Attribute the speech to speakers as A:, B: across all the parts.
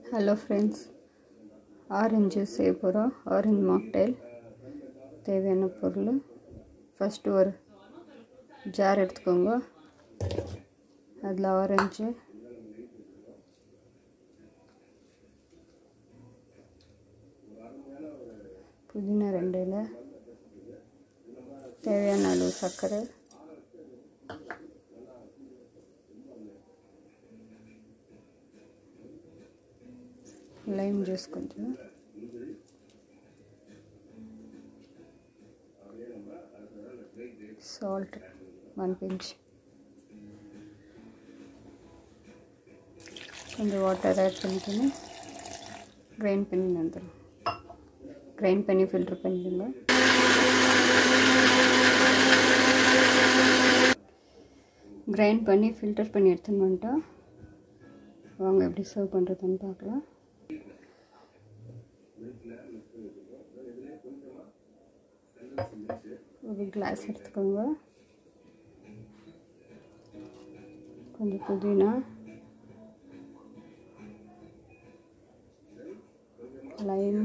A: hello friends orange juice செய்ய போகிறோம் orange mocktail தேவையான பொருள் ஃபஸ்ட்டு ஒரு ஜார் எடுத்துக்கோங்க அதில் ஆரஞ்சு புதினா ரெண்டு இலை தேவையான அளவு சர்க்கரை லைம் ஜூஸ் கொஞ்சம் சால்ட் ஒன் பிஞ்ச் கொஞ்சம் வாட்டர் ஆட் பண்ணிக்கணும் கிரைண்ட் பண்ணி வந்துடும் கிரைண்ட் பண்ணி ஃபில்ட்ரு பண்ணிடுங்க கிரைண்ட் பண்ணி ஃபில்டர் பண்ணி எடுத்துன்னு வந்துட்டா வாங்க எப்படி சர்வ் பண்ணுறதுன்னு பார்க்கலாம் ஒரு கிளாஸ் எடுத்துக்கோங்க கொஞ்சம் புதினா லைம்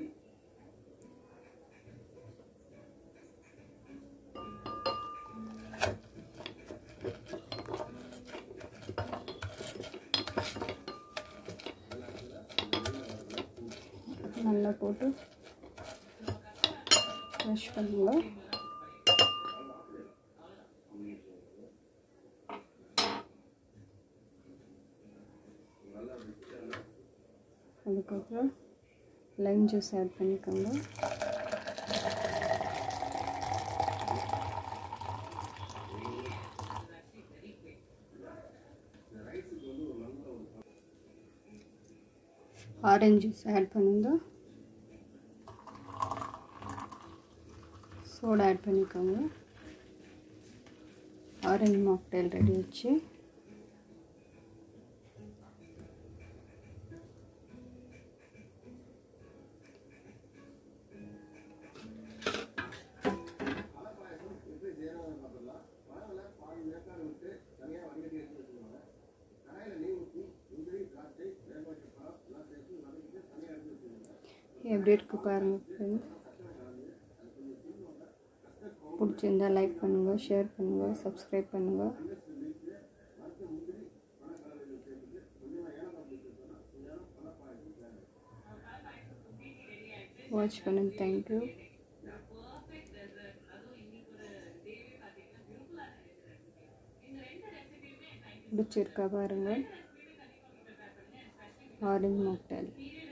A: நல்லா போட்டு க்ரஷ் பண்ணுங்க அதுக்கப்புறம் லைம் ஜூஸ் ஆட் பண்ணிக்கோங்க ஆரஞ்சு ஜூஸ் ஆட் பண்ணுங்க சோடா ஆட் பண்ணிக்கோங்க ஆரஞ்சு மாக்டைல் ரெடி வச்சு எப்படி இருக்கு பாருங்கள் ஃப்ரெண்ட்ஸ் பிடிச்சிருந்தா லைக் பண்ணுங்கள் ஷேர் பண்ணுங்கள் சப்ஸ்கிரைப் பண்ணுங்கள் வாட்ச் பண்ணுங்க தேங்க்யூ பிடிச்சிருக்கா பாருங்கள் ஆரஞ்சு மாக்டைல்